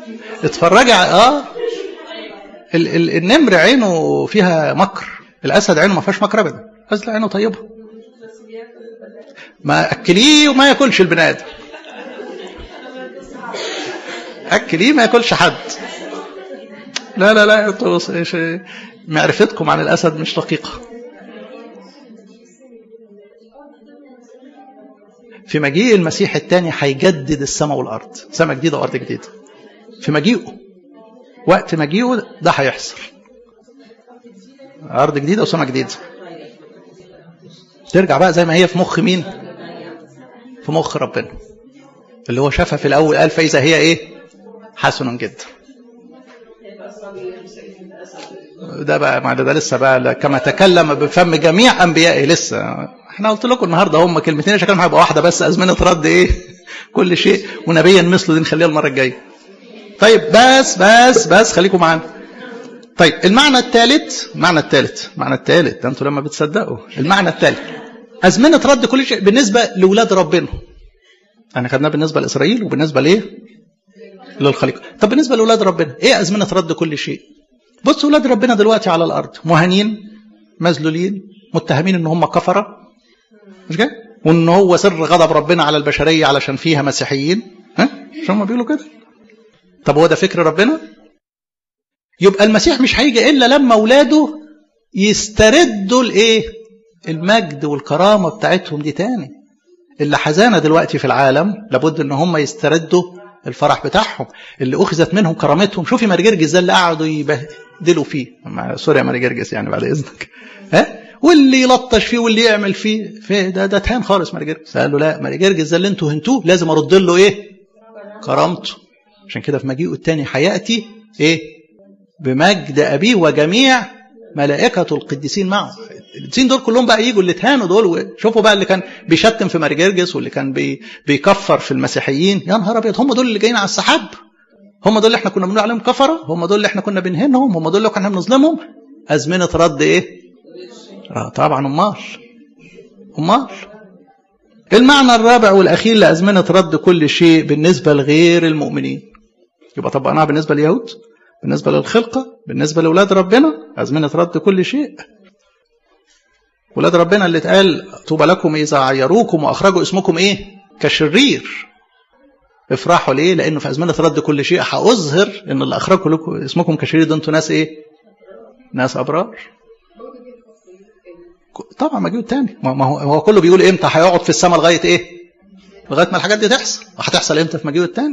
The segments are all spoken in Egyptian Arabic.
اتفرجي اه ال ال النمر عينه فيها مكر الاسد عينه ما فيهاش مكر ابدا الاسد عينه طيبه ما اكليه وما ياكلش البني ادم اكليه ما ياكلش حد لا لا لا انتوا معرفتكم عن الاسد مش دقيقه في مجيء المسيح الثاني هيجدد السماء والارض سماء جديده وارض جديده في مجيئه وقت مجيئه ده هيحصل ارض جديده وسماء جديده ترجع بقى زي ما هي في مخ مين في مخ ربنا اللي هو شافها في الاول قال فاذا هي ايه حسن جدا ده بقى ما ده, ده لسه بقى كما تكلم بفم جميع انبيائه لسه احنا قلت لكم النهارده هم كلمتين شكلهم هيبقى واحده بس ازمنه رد ايه كل شيء ونبيا مثله دي نخليها المره الجايه طيب بس بس بس خليكم معانا طيب المعنى الثالث المعنى الثالث المعنى الثالث ده انتوا لما بتصدقوا المعنى الثالث ازمنه رد كل شيء بالنسبه لاولاد ربنا انا خدناه بالنسبه لاسرائيل وبالنسبه لايه للخليقه طب بالنسبه لاولاد ربنا ايه ازمنه رد كل شيء بص اولاد ربنا دلوقتي على الارض مهانين مذلولين متهمين ان هم كفره مش كده وان هو سر غضب ربنا على البشريه علشان فيها مسيحيين ها مش هم بيقولوا كده طب هو ده فكر ربنا يبقى المسيح مش هيجي الا لما اولاده يستردوا الايه المجد والكرامه بتاعتهم دي تاني اللي حزانه دلوقتي في العالم لابد ان هم يستردوا الفرح بتاعهم اللي اخذت منهم كرامتهم شوفي ماري جرجس ده اللي قعدوا يبهدلوا فيه سوري يا ماري جرجس يعني بعد اذنك ها واللي يلطش فيه واللي يعمل فيه, فيه ده ده تهان خالص ماري جرجس قال له لا ماري جرجس ده اللي انتوا هنتوه لازم ارد له ايه كرامته عشان كده في مجيئه الثاني هياتي ايه بمجد ابيه وجميع ملائكة القديسين معه القديسين دول كلهم بقى يجوا اللي اتهانوا دول شوفوا بقى اللي كان بيشتم في مارجرجس واللي كان بي بيكفر في المسيحيين يا نهار ابيض هم دول اللي جايين على السحاب هم دول اللي احنا كنا بنقول عليهم كفره هم دول اللي احنا كنا بنهنهم هم دول اللي كنا بنظلمهم ازمنه رد ايه اه طبعا امال امال المعنى الرابع والاخير لازمنه رد كل شيء بالنسبه لغير المؤمنين يبقى طبقناها بالنسبه لليهود بالنسبة للخلقة بالنسبة لأولاد ربنا أزمنة رد كل شيء ولاد ربنا اللي اتقال طوبى لكم إذا عيروكم وأخرجوا اسمكم إيه كشرير افرحوا ليه لأنه في أزمنة رد كل شيء هأظهر إن اللي أخرجوا لكم اسمكم كشرير ده أنتوا ناس إيه ناس أبرار طبعا ما تاني ما هو هو كله بيقول امتى هيقعد في السماء لغايه ايه؟ لغايه ما الحاجات دي تحصل هتحصل امتى في مجيء التاني؟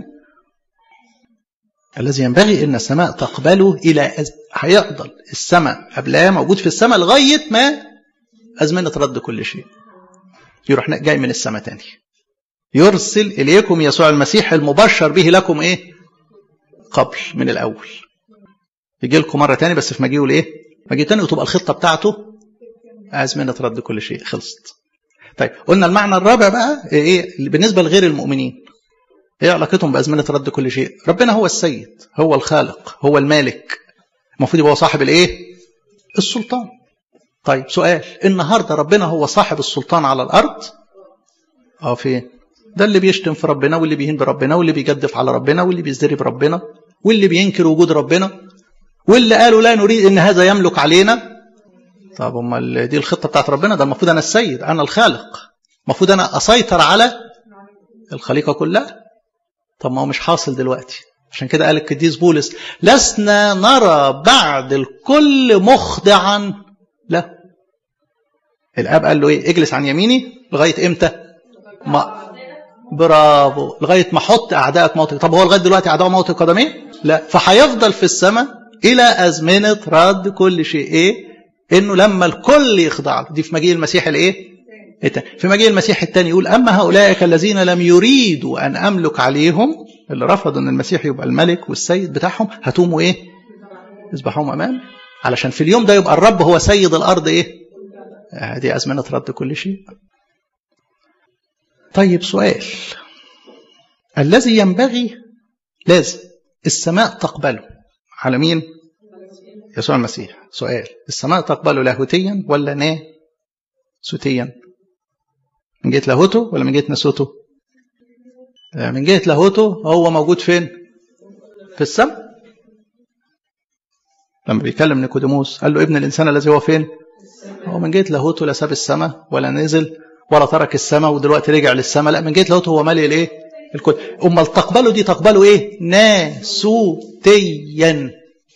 الذي ينبغي ان السماء تقبله الى أز... هيفضل السماء قبلها موجود في السماء لغايه ما ازمنه رد كل شيء يروح جاي من السماء تاني يرسل اليكم يسوع المسيح المبشر به لكم ايه قبل من الاول يجي لكم مره تاني بس في مجيئه الايه مجيء تاني وتبقى الخطه بتاعته ازمنه رد كل شيء خلصت طيب قلنا المعنى الرابع بقى ايه بالنسبه لغير المؤمنين ايه علاقتهم بازمنه رد كل شيء ربنا هو السيد هو الخالق هو المالك المفروض يبقى هو صاحب الايه السلطان طيب سؤال النهارده ربنا هو صاحب السلطان على الارض اه فين ده اللي بيشتم في ربنا واللي بيهين بربنا واللي بيجدف على ربنا واللي بيزدري بربنا واللي بينكر وجود ربنا واللي قالوا لا نريد ان هذا يملك علينا طب امال دي الخطه بتاعت ربنا ده المفروض انا السيد انا الخالق المفروض انا اسيطر على الخليقه كلها طب ما هو مش حاصل دلوقتي عشان كده قال القديس بولس لسنا نرى بعد الكل مخضعا له الاب قال له ايه اجلس عن يميني لغايه امتى ما برافو لغايه ما احط اعدائك موطئ طب هو لغايه دلوقتي اعداء موطئ قدمين لا فهيفضل في السماء الى ازمنه رد كل شيء ايه انه لما الكل يخضع له دي في مجيء المسيح الايه في مجيء المسيح الثاني يقول أما هؤلاء الذين لم يريدوا أن أملك عليهم اللي رفضوا أن المسيح يبقى الملك والسيد بتاعهم هتوموا إيه يذبحوهم أمام علشان في اليوم ده يبقى الرب هو سيد الأرض إيه هذه أزمنة رد كل شيء طيب سؤال الذي ينبغي لازم السماء تقبله على مين يسوع المسيح سؤال السماء تقبله لاهوتيا ولا ناسوتيا من جهة لاهوته ولا من جهة ناسوته من جهة لاهوته هو موجود فين في السماء لما بيكلم نيكوديموس قال له ابن الانسان الذي هو فين هو من جهه لاهوته لا ساب السماء ولا نزل ولا ترك السماء ودلوقتي رجع للسماء لا من جهه لاهوته هو مالي الايه الكل امال تقبله دي تقبله ايه ناسوتيا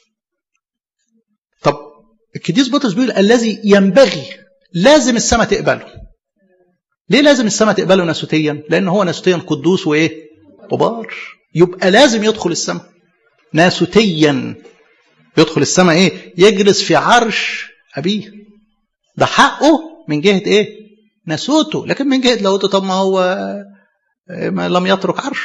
طب القديس بطرس بيقول الذي ينبغي لازم السماء تقبله ليه لازم السماء تقبله ناسوتيا لان هو ناسوتيا قدوس وايه وبار يبقى لازم يدخل السماء ناسوتيا يدخل السماء ايه يجلس في عرش ابيه ده حقه من جهه ايه ناسوته لكن من جهه لاهوته طب ما هو ما لم يترك عرش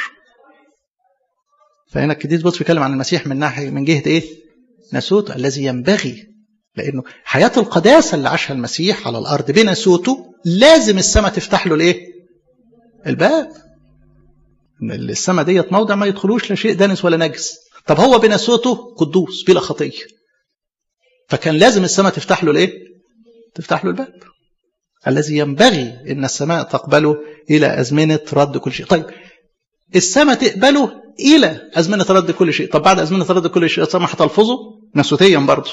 فهنا القديس بطرس بيتكلم عن المسيح من ناحيه من جهه ايه ناسوته الذي ينبغي لانه حياه القداسه اللي عاشها المسيح على الارض بناسوته لازم السماء تفتح له الايه الباب السماء ديت موضع ما يدخلوش لا شيء دنس ولا نجس طب هو بناسوته قدوس بلا خطيه فكان لازم السماء تفتح له الايه تفتح له الباب الذي ينبغي ان السماء تقبله الى ازمنه رد كل شيء طيب السماء تقبله الى ازمنه رد كل شيء طب بعد ازمنه رد كل شيء السماء هتلفظه ناسوتيا برضه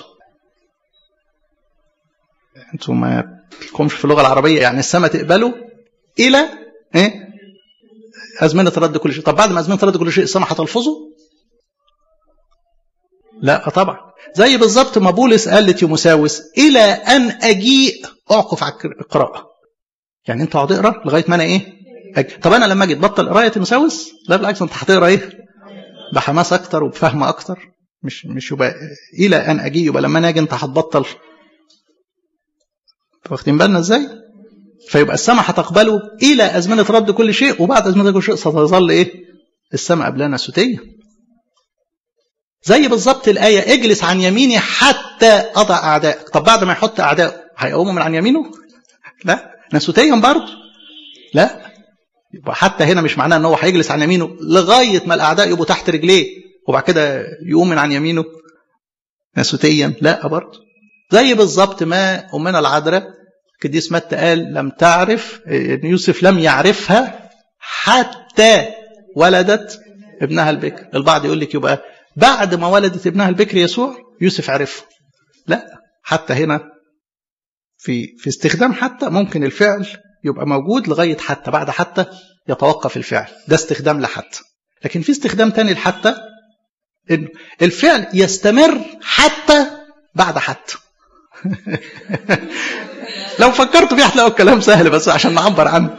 انتوا ما لكمش في اللغه العربيه يعني السماء تقبله الى ايه ازمنه رد كل شيء طب بعد ما ازمنه رد كل شيء السماء هتلفظه لا طبعا زي بالظبط ما بولس قال لتيموساوس الى ان اجيء اعكف على القراءه يعني انت اقعد اقرا لغايه ما انا ايه أجي. طب انا لما اجي تبطل قرايه تيموساوس لا بالعكس انت هتقرا ايه بحماس اكتر وبفهم اكتر مش مش يبقى الى ان اجي يبقى لما انا اجي انت هتبطل واخدين بالنا ازاي فيبقى السماء هتقبله الى ازمنه رد كل شيء وبعد ازمنه كل شيء ستظل ايه السماء قبلنا سوتيه زي بالظبط الآية اجلس عن يميني حتى أضع أعدائك طب بعد ما يحط أعدائه هيقوموا من عن يمينه لا ناسوتيا برضه لا يبقى حتى هنا مش معناه ان هو هيجلس عن يمينه لغايه ما الاعداء يبقوا تحت رجليه وبعد كده يقوم من عن يمينه ناسوتيا لا برضه زي بالظبط ما امنا العذراء القديس متى قال لم تعرف ان يوسف لم يعرفها حتى ولدت ابنها البكر البعض يقول لك يبقى بعد ما ولدت ابنها البكر يسوع يوسف عرفه لا حتى هنا في في استخدام حتى ممكن الفعل يبقى موجود لغايه حتى بعد حتى يتوقف الفعل ده استخدام لحتى لكن في استخدام تاني لحتى انه الفعل يستمر حتى بعد حتى لو فكرتوا فيه هتلاقوا الكلام سهل بس عشان نعبر عنه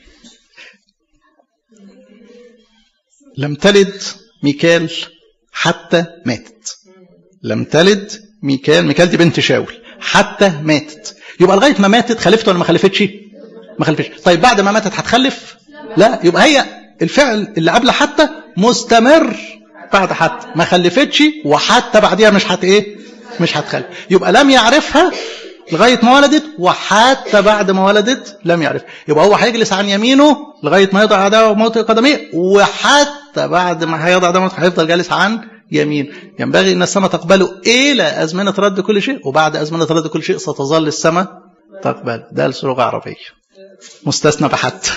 لم تلد ميكال حتى ماتت لم تلد ميكال ميكال دي بنت شاول حتى ماتت يبقى لغايه ما ماتت خلفت ولا ما خلفتش ما خلفتش طيب بعد ما ماتت هتخلف لا يبقى هي الفعل اللي قبل حتى مستمر بعد حتى ما خلفتش وحتى بعديها مش هت ايه مش هتخلف يبقى لم يعرفها لغايه ما ولدت وحتى بعد ما ولدت لم يعرف يبقى هو هيجلس عن يمينه لغايه ما يضع عداوه وموت قدميه وحتى بعد ما هيضع عداوه هيفضل جالس عن يمين ينبغي ان السماء تقبله الى ازمنه رد كل شيء وبعد ازمنه رد كل شيء ستظل السماء تقبل ده الصيغه عربيه مستثنى بحت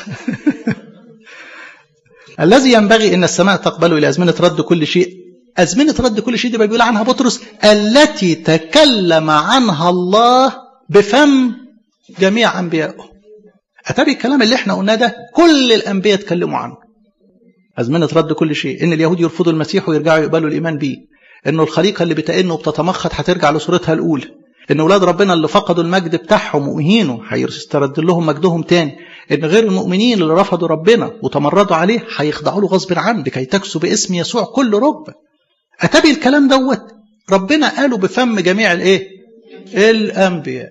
الذي ينبغي ان السماء تقبله الى ازمنه رد كل شيء أزمنة رد كل شيء دي بيقول عنها بطرس التي تكلم عنها الله بفم جميع أنبيائه أتابي الكلام اللي احنا قلناه ده كل الأنبياء اتكلموا عنه أزمنة رد كل شيء إن اليهود يرفضوا المسيح ويرجعوا يقبلوا الإيمان به إنه الخليقة اللي بتئن وبتتمخط هترجع لصورتها الأولى إن أولاد ربنا اللي فقدوا المجد بتاعهم وأهينوا هيسترد لهم مجدهم تاني إن غير المؤمنين اللي رفضوا ربنا وتمردوا عليه هيخضعوا له غصب عنه لكي تكسوا باسم يسوع كل ركبه أتبي الكلام دوت ربنا قاله بفم جميع الايه الانبياء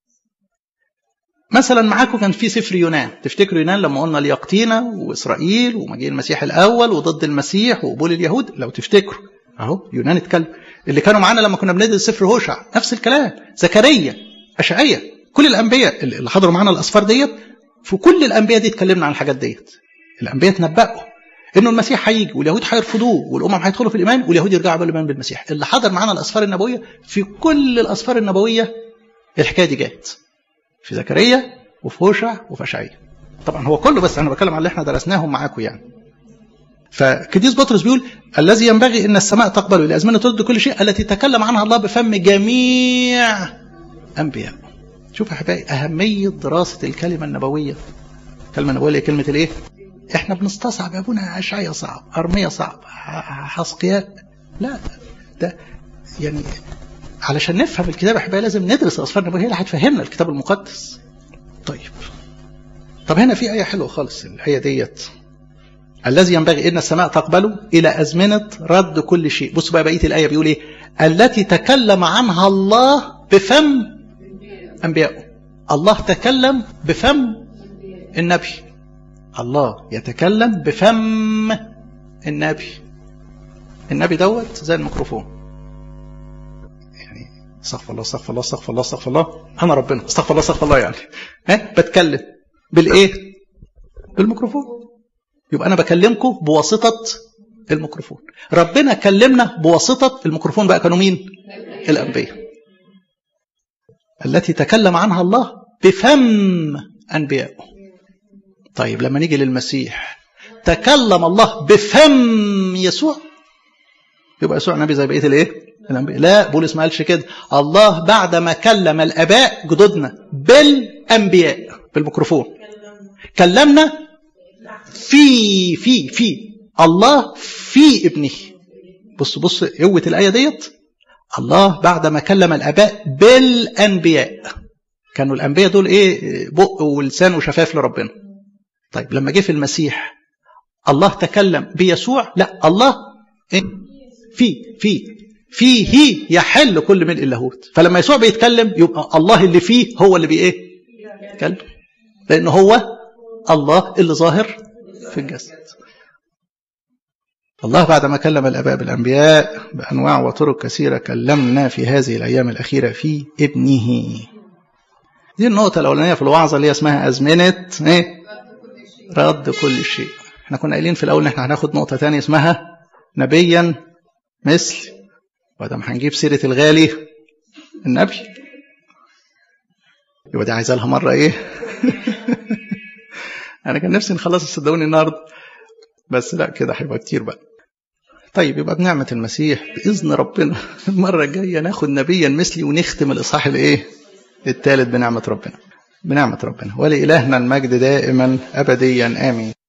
مثلا معاكم كان في سفر يونان تفتكروا يونان لما قلنا اليقطينة وإسرائيل ومجيء المسيح الأول وضد المسيح وقبول اليهود لو تفتكروا أهو يونان اتكلم اللي كانوا معانا لما كنا بندرس سفر هوشع نفس الكلام زكريا أشعية كل الأنبياء اللي حضروا معانا الأسفار ديت في كل الأنبياء دي اتكلمنا عن الحاجات ديت الأنبياء تنبأوا انه المسيح هيجي واليهود هيرفضوه والامم هيدخلوا في الايمان واليهود يرجعوا بالايمان بالمسيح اللي حضر معانا الاسفار النبويه في كل الاسفار النبويه الحكايه دي جت في زكريا وفي هوشع وفي اشعياء طبعا هو كله بس انا بتكلم على اللي احنا درسناهم معاكم يعني فكديس بطرس بيقول الذي ينبغي ان السماء تقبل الى ازمنه ترد كل شيء التي تكلم عنها الله بفم جميع انبياء شوف يا احبائي اهميه دراسه الكلمه النبويه الكلمه النبويه كلمه الايه احنا بنستصعب يا ابونا اشعيا صعب ارميه صعب حسقياء لا ده يعني علشان نفهم الكتاب يا احبائي لازم ندرس الاسفار النبويه هي اللي هتفهمنا الكتاب المقدس طيب طب هنا في ايه حلوه خالص الايه ديت الذي ينبغي ان السماء تقبله الى ازمنه رد كل شيء بص بقى بقيه الايه بيقول ايه التي تكلم عنها الله بفم انبيائه الله تكلم بفم النبي الله يتكلم بفم النبي النبي دوت زي الميكروفون يعني استغفر الله استغفر الله استغفر الله استغفر الله انا ربنا استغفر الله استغفر الله يعني ها بتكلم بالايه بالميكروفون يبقى انا بكلمكم بواسطه الميكروفون ربنا كلمنا بواسطه الميكروفون بقى كانوا مين الانبياء التي تكلم عنها الله بفم انبيائه طيب لما نيجي للمسيح تكلم الله بفم يسوع يبقى يسوع نبي زي بقيه الايه الانبياء لا بولس ما قالش كده الله بعد ما كلم الاباء جدودنا بالانبياء بالميكروفون كلمنا في في في الله في ابنه بص بص قوه الايه ديت الله بعد ما كلم الاباء بالانبياء كانوا الانبياء دول ايه بق ولسان وشفاف لربنا طيب لما جه في المسيح الله تكلم بيسوع لا الله إيه؟ في في فيه يحل كل ملء اللاهوت فلما يسوع بيتكلم يبقى الله اللي فيه هو اللي بي ايه يتكلم لان هو الله اللي ظاهر في الجسد الله بعدما كلم الاباء بالانبياء بانواع وطرق كثيره كلمنا في هذه الايام الاخيره في ابنه دي النقطه الاولانيه في الوعظه اللي هي اسمها ازمنه ايه رد كل شيء احنا كنا قايلين في الاول ان احنا هناخد نقطه ثانيه اسمها نبيا مثل وده هنجيب سيره الغالي النبي يبقى دي عايزه لها مره ايه انا كان نفسي نخلص صدقوني النهارده بس لا كده هيبقى كتير بقى طيب يبقى بنعمة المسيح بإذن ربنا المرة الجاية ناخد نبيا مثلي ونختم الإصحاح الإيه؟ الثالث بنعمة ربنا بنعمة ربنا ولإلهنا المجد دائما أبديا آمين